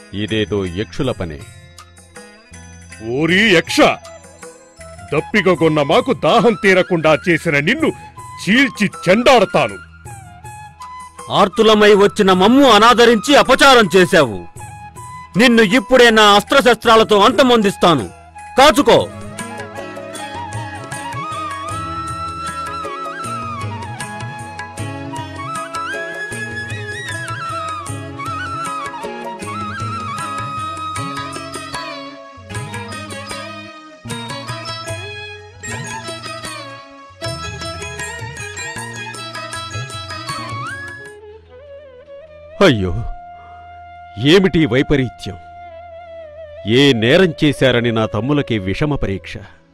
ఇదేదో యక్షుల పనే ఓరి యక్ష దప్పిక కొన్న మాకు దాహం తీరకుండా చేసిన నిన్ను చీల్చి చెండాడతాను ఆర్తులమై వచ్చిన మమ్ము అనాదరించి అపచారం చేశావు నిన్ను ఇప్పుడే నా అస్త్రశస్త్రాలతో అంతమొందిస్తాను కాచుకో అయ్యో ఏమిటి వైపరీత్యం ఏ నేరం చేశారని నా తమ్ములకి విషమ పరీక్ష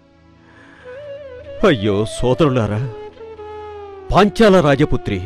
అయ్యో సోదరులారా పాంచాల రాజపుత్రి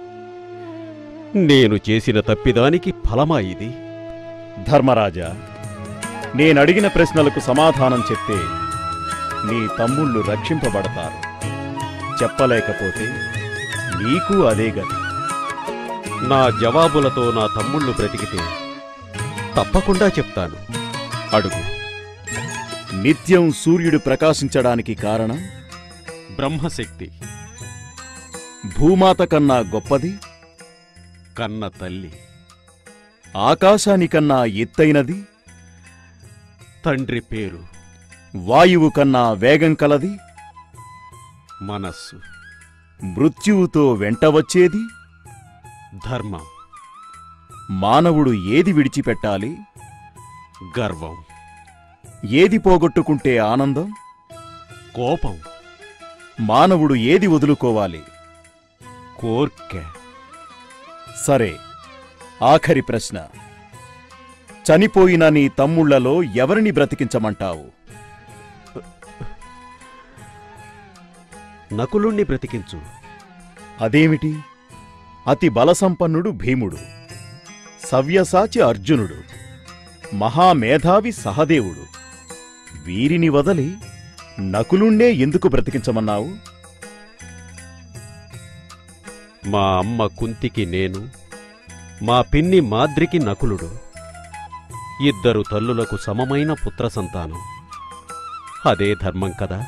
నేను చేసిన తప్పిదానికి ఫలమా ఇది ధర్మరాజా నేనడిగిన ప్రశ్నలకు సమాధానం చెప్తే నీ తమ్ముళ్ళు రక్షింపబడతారు చెప్పలేకపోతే నీకు అదే గతి నా జవాబులతో నా తమ్ముళ్ళు బ్రతికితే తప్పకుండా చెప్తాను అడుగు నిత్యం సూర్యుడు ప్రకాశించడానికి కారణం బ్రహ్మశక్తి భూమాత కన్నా గొప్పది కన్న తల్లి ఆకాశానికన్నా ఎత్తైనది తండ్రి పేరు వాయువు కన్నా వేగం కలది మనస్సు మృత్యువుతో వెంట వచ్చేది ధర్మం మానవుడు ఏది విడిచిపెట్టాలి గర్వం ఏది పోగొట్టుకుంటే ఆనందం కోపం మానవుడు ఏది వదులుకోవాలి కోర్కె సరే ఆఖరి ప్రశ్న చనిపోయిన నీ తమ్ముళ్లలో ఎవరిని బ్రతికించమంటావు నకులుణ్ణి బ్రతికించు అదేమిటి అతి బలసంపన్నుడు భీముడు సవ్యసాచి అర్జునుడు మహామేధావి సహదేవుడు వీరిని వదలి నకులుణ్ణే ఎందుకు బ్రతికించమన్నావు మా అమ్మ కుంతికి నేను మా పిన్ని మాద్రికి నకులుడు ఇద్దరు తల్లులకు సమమైన పుత్ర సంతానం అదే ధర్మం కదా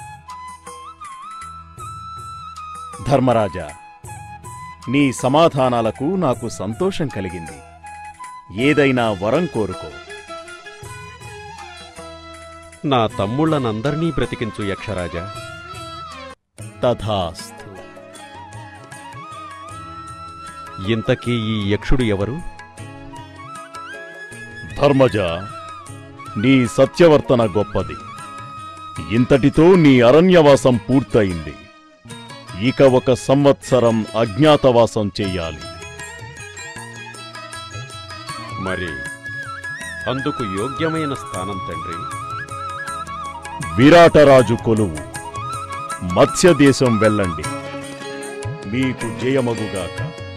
ధర్మరాజా నీ సమాధానాలకు నాకు సంతోషం కలిగింది ఏదైనా వరం కోరుకో నా తమ్ముళ్ళనందర్నీ బ్రతికించు యక్షరాజా తథాస్తు ఇంతకీ ఈ యక్షుడు ఎవరు ధర్మజ నీ సత్యవర్తన గొప్పది ఇంతటితో నీ అరణ్యవాసం పూర్తయింది ఇక ఒక సంవత్సరం అజ్ఞాతవాసం చెయ్యాలి మరి అందుకు యోగ్యమైన స్థానం తండ్రి విరాటరాజు కొలువు మత్స్యదేశం వెళ్ళండి మీకు జయమగుగాక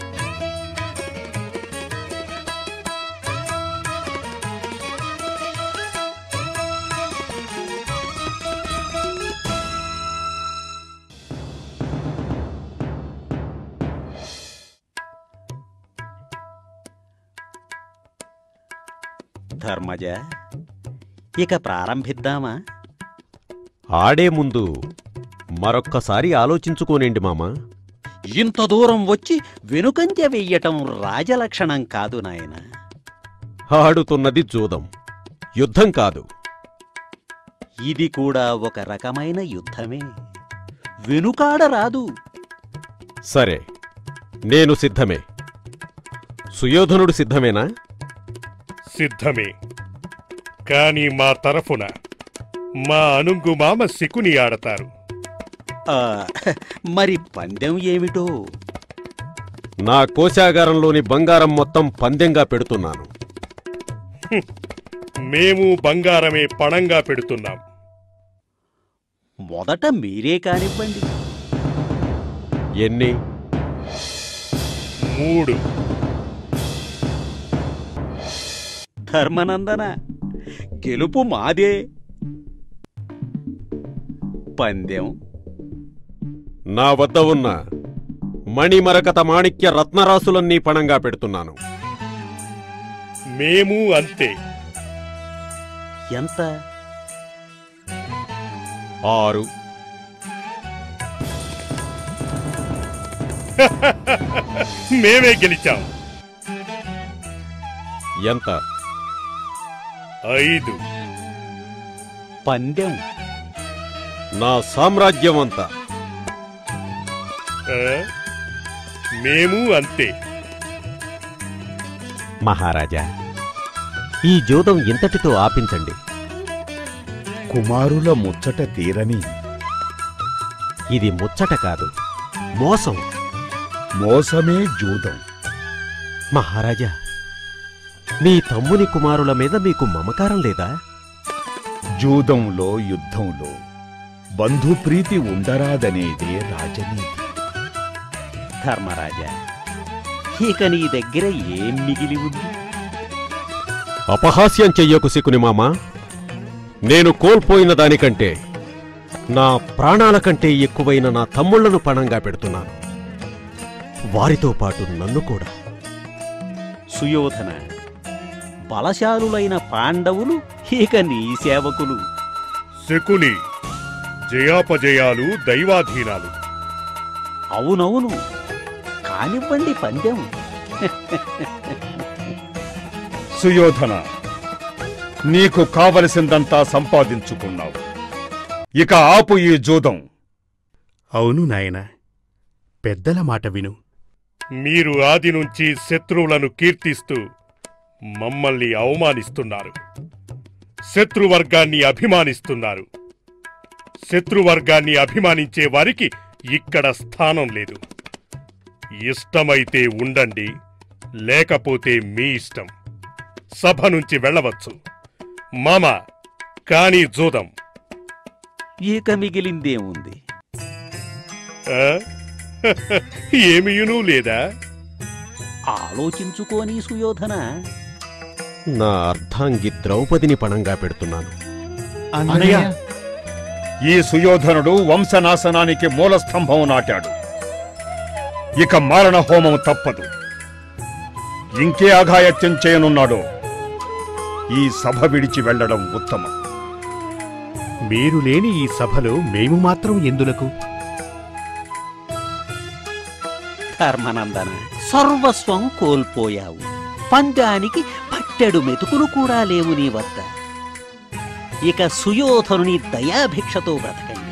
ధర్మజ ఇక ప్రారంభిద్దామా ఆడే ముందు మరొక్కసారి ఆలోచించుకోనండి మామా ఇంత దూరం వచ్చి వెనుకంజ వెయ్యటం రాజలక్షణం కాదు నాయన ఆడుతున్నది జూదం యుద్ధం కాదు ఇది కూడా ఒక రకమైన యుద్ధమే వెనుకాడరాదు సరే నేను సిద్ధమే సుయోధనుడు సిద్ధమేనా సిద్ధమే కాని మా తరఫున మా అనుంగు మామ శకుని ఆడతారు ఆ, మరి పందెం ఏమిటో నా కోశాగారంలోని బంగారం మొత్తం పందెంగా పెడుతున్నాను మేము బంగారమే పణంగా పెడుతున్నాం మొదట మీరే కానివ్వండి ఎన్ని మూడు ధర్మనందన గెలుపు మాదే పందెం నా వద్ద ఉన్న మణిమరకత మాణిక్య రత్నరాసులన్నీ పణంగా పెడుతున్నాను మేము అంతే ఎంత ఆరు మేమే గెలిచాం ఎంత ఐదు పందెం నా సామ్రాజ్యం అంతా ఆ? మేము అంతే మహారాజా ఈ జూదం ఇంతటితో ఆపించండి కుమారుల ముచ్చట తీరని ఇది ముచ్చట కాదు మోసం మోసమే జూదం మహారాజా మీ తమ్ముని కుమారుల మీద మీకు మమకారం లేదా జూదంలో యుద్ధంలో బంధుప్రీతి ఉండరాదనేదే రాజనీతి ధర్మరాజా ఇక నీ దగ్గర ఏం మిగిలి ఉంది అపహాస్యం చెయ్యకు శకుని మామ నేను కోల్పోయిన దానికంటే నా ప్రాణాల కంటే ఎక్కువైన నా తమ్ముళ్లను పణంగా పెడుతున్నాను వారితో పాటు నన్ను కూడా సుయోధన బలశాలులైన పాండవులు ఇక నీ సేవకులు శకుని జయాపజయాలు దైవాధీనాలు అవునవును కానివ్వండి పందెం సుయోధన నీకు కావలసిందంతా సంపాదించుకున్నావు ఇక ఆపు ఈ జూదం అవును నాయన పెద్దల మాట విను మీరు ఆది నుంచి శత్రువులను కీర్తిస్తూ మమ్మల్ని అవమానిస్తున్నారు శత్రువర్గాన్ని అభిమానిస్తున్నారు శత్రువర్గాన్ని అభిమానించే వారికి ఇక్కడ స్థానం లేదు ఇష్టమైతే ఉండండి లేకపోతే మీ ఇష్టం సభ నుంచి వెళ్ళవచ్చు మామ కానీ జూదం ఇక మిగిలిందేముంది ఆ? ఏమీయునూ లేదా ఆలోచించుకోని సుయోధన నా అర్ధాంగి ద్రౌపదిని పణంగా పెడుతున్నాను అన్నయ్య ఈ సుయోధనుడు వంశనాశనానికి మూలస్తంభం నాటాడు ఇక మారణ హోమం తప్పదు ఇంకే అఘాయత్యం చేయనున్నాడో ఈ సభ విడిచి వెళ్ళడం ఉత్తమం మీరు లేని ఈ సభలో మేము మాత్రం ఎందులకు ధర్మనందన సర్వస్వం కోల్పోయావు పందానికి పట్టెడు మెతుకులు కూడా లేవు నీ వద్ద ఇక సుయోధనుని దయాభిక్షతో బ్రతకండి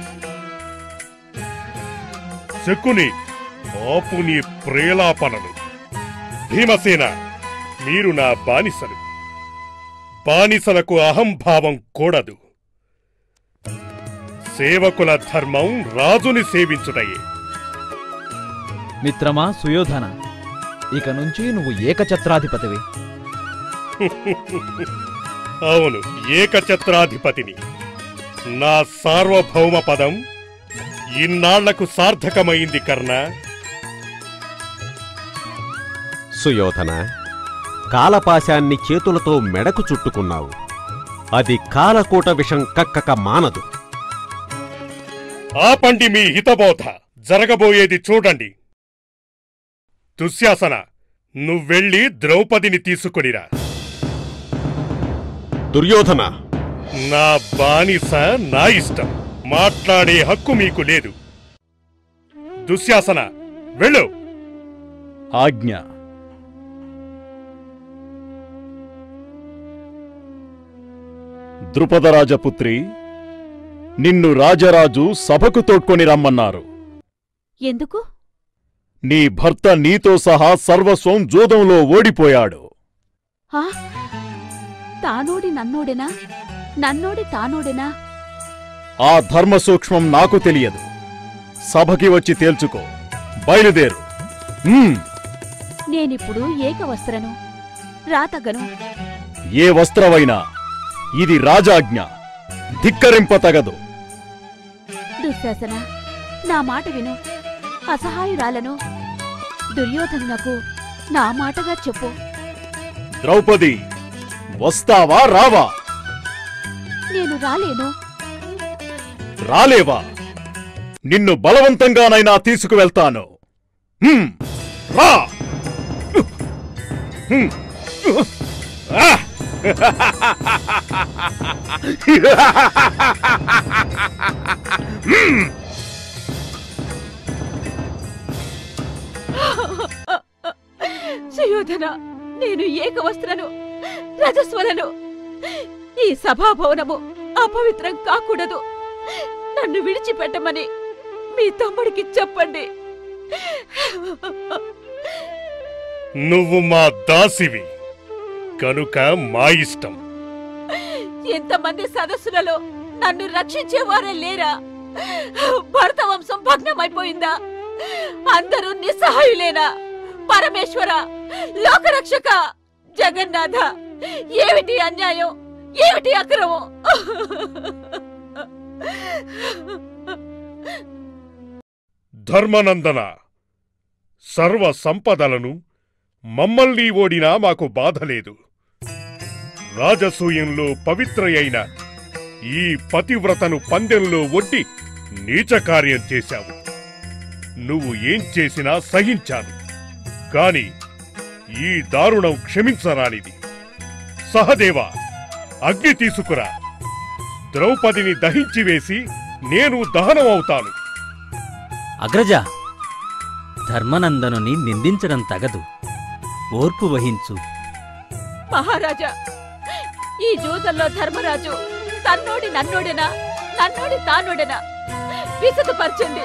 శకుని ఆపు నీ ప్రేలాపనలు భీమసేన మీరు నా బానిసలు బానిసలకు అహంభావం కూడదు సేవకుల ధర్మం రాజుని సేవించుటయే మిత్రమా సుయోధన ఇక నుంచి నువ్వు ఏకఛత్రాధిపతివి అవును ఏకఛత్రాధిపతిని నా సార్వభౌమ పదం ఇన్నాళ్లకు సార్థకమైంది కర్ణ సుయోధన కాలపాశాన్ని చేతులతో మెడకు చుట్టుకున్నావు అది కాలకూట విషం కక్కక మానదు ఆపండి మీ హితబోధ జరగబోయేది చూడండి దుశ్శాసన నువ్వెళ్ళి ద్రౌపదిని తీసుకునిరా దుర్యోధన నా బానిస నా ఇష్టం మాట్లాడే హక్కు మీకు లేదు దుశ్శాసన వెళ్ళు ఆజ్ఞ ద్రుపదరాజపుత్రి నిన్ను రాజరాజు సభకు తోడ్కొని రమ్మన్నారు ఎందుకు నీ భర్త నీతో సహా సర్వస్వం జూదంలో ఓడిపోయాడు ఆ తానోడి నన్నోడెనా నన్నోడి తానోడెనా ఆ ధర్మ సూక్ష్మం నాకు తెలియదు సభకి వచ్చి తేల్చుకో బయలుదేరు ఉమ్, నేనిప్పుడు ఏకవస్త్రను రాతగను ఏ వస్త్రమైనా ఇది రాజాజ్ఞ ధిక్కరింపతగదు దుశ్శాసన నా మాట విను అసహాయురాలను దుర్యోధనునకు నా మాటగా చెప్పు ద్రౌపది వస్తావా రావా నేను రాలేను రాలేవా నిన్ను బలవంతంగానైనా తీసుకువెళ్తాను హ్మ్, రా హ్మ్, ఆ! సుయోధన నేను ఏకవస్త్రను రజస్వలను ఈ సభాభవనము అపవిత్రం కాకూడదు నన్ను విడిచిపెట్టమని మీ తమ్ముడికి చెప్పండి నువ్వు మా దాసివి కనుక మా ఇష్టం ఎంతమంది సదస్సులలో నన్ను రక్షించేవారే లేరా భరత వంశం భగ్నమైపోయిందా అందరూ నిస్సహాయులేనా పరమేశ్వర లోకరక్షక జగన్నాథ ఏమిటి అన్యాయం ఏమిటి అక్రమం ధర్మనందన సర్వ సంపదలను మమ్మల్ని ఓడినా మాకు బాధ లేదు రాజసూయంలో పవిత్ర అయిన ఈ పతివ్రతను పందెంలో ఒడ్డి నీచ కార్యం చేశావు నువ్వు ఏం చేసినా సహించాను కాని ఈ దారుణం క్షమించరానిది సహదేవా అగ్ని తీసుకురా ద్రౌపదిని దహించి వేసి నేను దహనమవుతాను అగ్రజ ధర్మనందనుని నిందించడం తగదు ఓర్పు వహించు మహారాజా ఈ జూదంలో ధర్మరాజు తన్నోడి నన్నోడెనా నన్నోడి తానోడెనా విసుగుపరచండి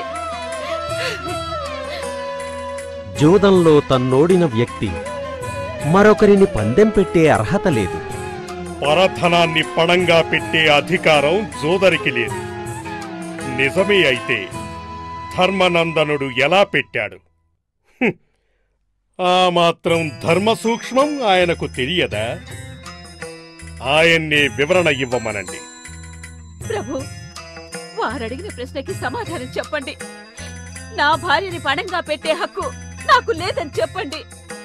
జూదంలో తన్నోడిన వ్యక్తి మరొకరిని పందెం పెట్టే అర్హత లేదు పరధనాన్ని పణంగా పెట్టే అధికారం జోదరికి లేదు నిజమే అయితే ధర్మనందనుడు ఎలా పెట్టాడు హుం, ఆ మాత్రం ధర్మ సూక్ష్మం ఆయనకు తెలియదా ఆయన్నే వివరణ ఇవ్వమనండి ప్రభు వారడిగిన ప్రశ్నకి సమాధానం చెప్పండి నా భార్యని పణంగా పెట్టే హక్కు నాకు లేదని చెప్పండి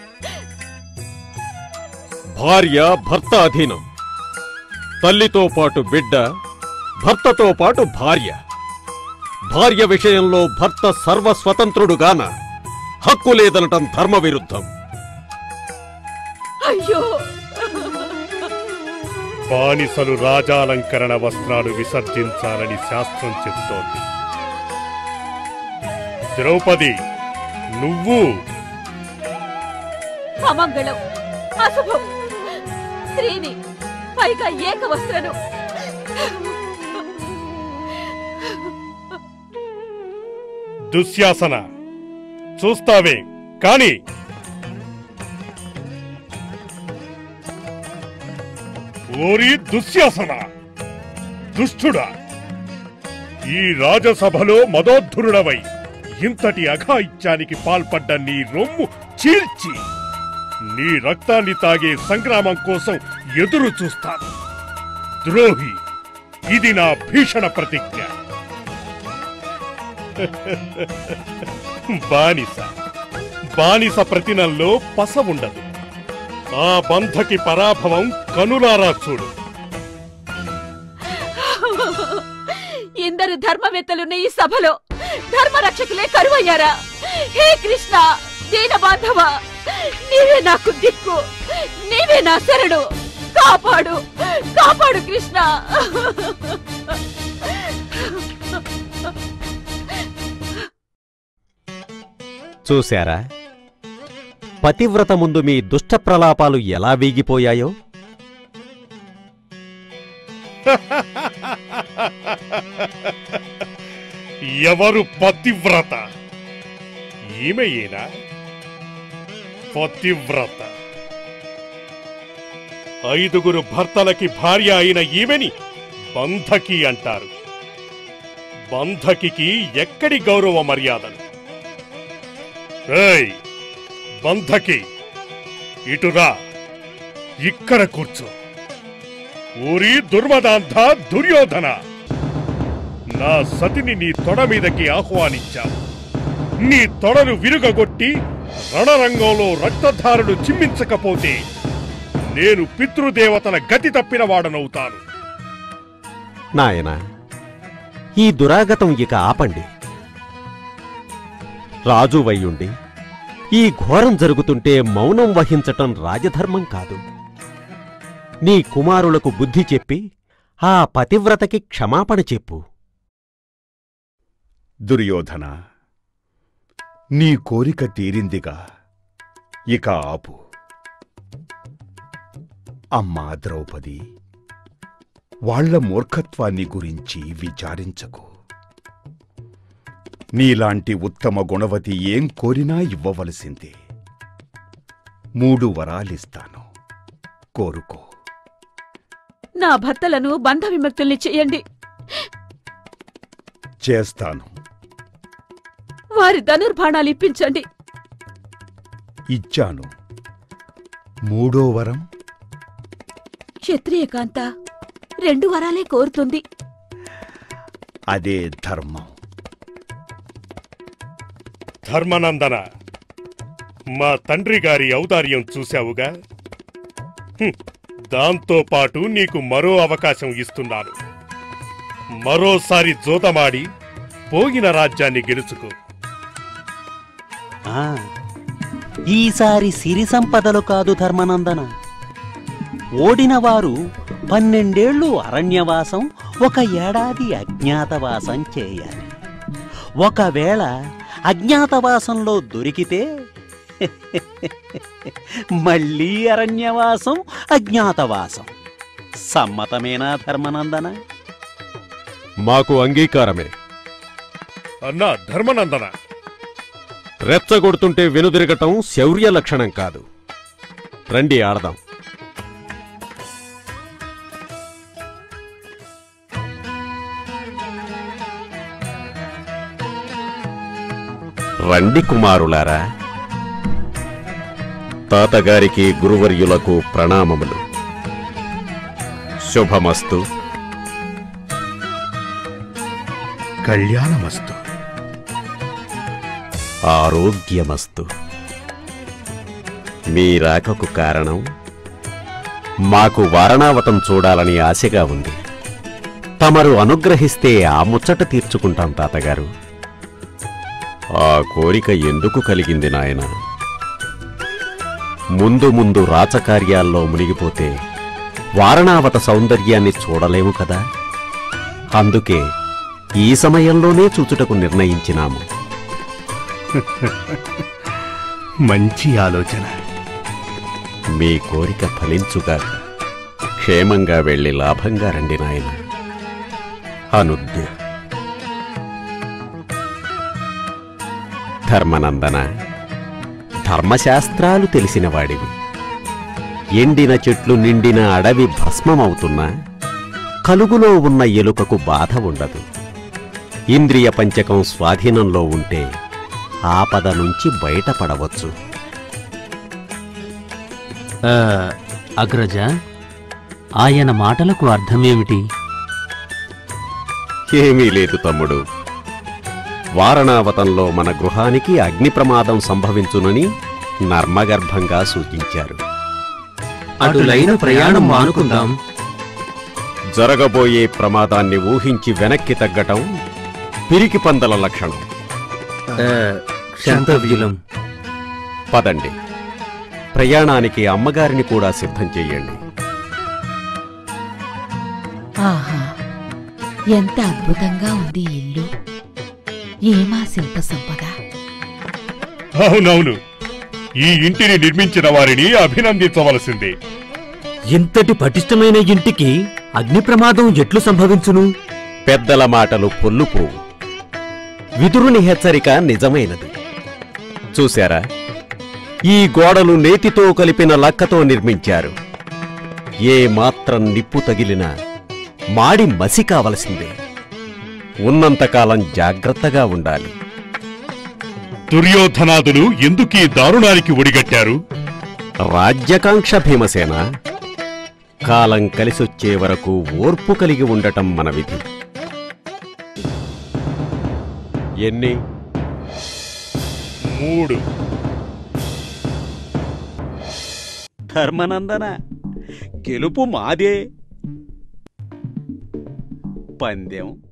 భార్య భర్త అధీనం తల్లితో పాటు బిడ్డ భర్తతో పాటు భార్య భార్య విషయంలో భర్త సర్వస్వతంత్రుడుగాన హక్కు లేదనటం ధర్మ విరుద్ధం అయ్యో బానిసలు రాజాలంకరణ వస్త్రాలు విసర్జించాలని శాస్త్రం చెబుతోంది ద్రౌపది నువ్వు అమంగళం అశుభం స్త్రీని పైగా ఏక వస్త్రను దుశ్శాసన చూస్తావే కాని ఓరి దుశ్శాసన దుష్టుడా ఈ రాజసభలో మదోద్ధురుడవై ఇంతటి అఘాయిత్యానికి పాల్పడ్డ నీ రొమ్ము చీల్చి నీ రక్తాన్ని తాగే సంగ్రామం కోసం ఎదురు చూస్తాను ద్రోహి ఇది నా భీషణ ప్రతిజ్ఞ బానిస బానిస ప్రతినల్లో పస ఉండదు ఆ బంధకి పరాభవం కనులారా చూడు ఇందరు ధర్మవేత్తలున్న ఈ సభలో ధర్మరక్షకులే కరువయ్యారా హే కృష్ణ దీన బాంధవ నీవే నాకు దిక్కు నీవే నా శరణు కాపాడు కాపాడు కృష్ణ చూశారా పతివ్రత ముందు మీ దుష్ట ప్రలాపాలు ఎలా వీగిపోయాయో ఎవరు పతివ్రత ఈమెయేనా పతివ్రత ఐదుగురు భర్తలకి భార్య అయిన ఈమెని బంధకి అంటారు బంధకికి ఎక్కడి గౌరవ మర్యాదలు ఏయ్ బంధకి ఇటురా ఇక్కడ కూర్చో ఊరి దుర్మదాంధ దుర్యోధన నా సతిని నీ తొడ మీదకి ఆహ్వానించావు నీ తొడను విరుగగొట్టి రణరంగంలో రక్తధారులు చిమ్మించకపోతే నేను పితృదేవతల గతి తప్పిన వాడనవుతాను నాయనా ఈ దురాగతం ఇక ఆపండి రాజు వయ్యుండి ఈ ఘోరం జరుగుతుంటే మౌనం వహించటం రాజధర్మం కాదు నీ కుమారులకు బుద్ధి చెప్పి ఆ పతివ్రతకి క్షమాపణ చెప్పు దుర్యోధన నీ కోరిక తీరిందిగా ఇక ఆపు అమ్మా ద్రౌపది వాళ్ళ మూర్ఖత్వాన్ని గురించి విచారించకు నీలాంటి ఉత్తమ గుణవతి ఏం కోరినా ఇవ్వవలసిందే మూడు వరాలిస్తాను కోరుకో నా భర్తలను బంధ విముక్తుల్ని చెయ్యండి చేస్తాను వారి ధనుర్బాణాలు ఇప్పించండి ఇచ్చాను మూడో వరం క్షత్రియకాంత రెండు వరాలే కోరుతుంది అదే ధర్మం ధర్మనందన మా తండ్రి గారి ఔదార్యం చూశావుగా హ్మ్, దాంతో పాటు నీకు మరో అవకాశం ఇస్తున్నాను మరోసారి జోదమాడి పోగిన రాజ్యాన్ని గెలుచుకో ఆ, ఈసారి సిరి సంపదలు కాదు ధర్మనందన ఓడిన వారు పన్నెండేళ్లు అరణ్యవాసం ఒక ఏడాది అజ్ఞాతవాసం చేయాలి ఒకవేళ అజ్ఞాతవాసంలో దొరికితే మళ్ళీ అరణ్యవాసం అజ్ఞాతవాసం సమ్మతమేనా ధర్మనందన మాకు అంగీకారమే అన్నా ధర్మనందన రెచ్చగొడుతుంటే వెనుదిరగటం శౌర్య లక్షణం కాదు రండి ఆడదాం రండి కుమారులారా తాతగారికి గురువర్యులకు ప్రణామములు శుభమస్తు కళ్యాణమస్తు ఆరోగ్యమస్తు మీ రాకకు కారణం మాకు వారణావతం చూడాలని ఆశగా ఉంది తమరు అనుగ్రహిస్తే ఆ ముచ్చట తీర్చుకుంటాం తాతగారు ఆ కోరిక ఎందుకు కలిగింది నాయన ముందు ముందు రాచకార్యాల్లో మునిగిపోతే వారణావత సౌందర్యాన్ని చూడలేము కదా అందుకే ఈ సమయంలోనే చూచుటకు నిర్ణయించినాము మంచి ఆలోచన మీ కోరిక ఫలించుగాక క్షేమంగా వెళ్ళి లాభంగా రండి నాయన అనుద్య ధర్మనందన ధర్మశాస్త్రాలు తెలిసినవాడివి ఎండిన చెట్లు నిండిన అడవి భస్మమవుతున్నా కలుగులో ఉన్న ఎలుకకు బాధ ఉండదు ఇంద్రియ పంచకం స్వాధీనంలో ఉంటే ఆపద నుంచి బయటపడవచ్చు ఆ, అగ్రజ ఆయన మాటలకు అర్థమేమిటి ఏమీ లేదు తమ్ముడు వారణావతంలో మన గృహానికి అగ్ని ప్రమాదం సంభవించునని నర్మగర్భంగా సూచించారు అటులైన ప్రయాణం మానుకుందాం జరగబోయే ప్రమాదాన్ని ఊహించి వెనక్కి తగ్గటం పిరికి పందల లక్షణం క్షంతవ్యులం పదండి ప్రయాణానికి అమ్మగారిని కూడా సిద్ధం చెయ్యండి ఆహా ఎంత అద్భుతంగా ఉంది ఈ ఇల్లు ఏమా శిల్ప సంపద అవునవును ఈ ఇంటిని నిర్మించిన వారిని అభినందించవలసిందే ఇంతటి పటిష్టమైన ఇంటికి అగ్ని ప్రమాదం ఎట్లు సంభవించును పెద్దల మాటలు పొల్లుపోవు విదురుని హెచ్చరిక నిజమైనది చూశారా ఈ గోడలు నేతితో కలిపిన లక్కతో నిర్మించారు ఏ మాత్రం నిప్పు తగిలినా మాడి మసి కావలసిందే ఉన్నంతకాలం జాగ్రత్తగా ఉండాలి దుర్యోధనాదులు ఎందుకీ దారుణానికి ఒడిగట్టారు రాజ్యకాంక్ష భీమసేన కాలం కలిసొచ్చే వరకు ఓర్పు కలిగి ఉండటం మన విధి ఎన్ని మూడు ధర్మనందన గెలుపు మాదే పందెం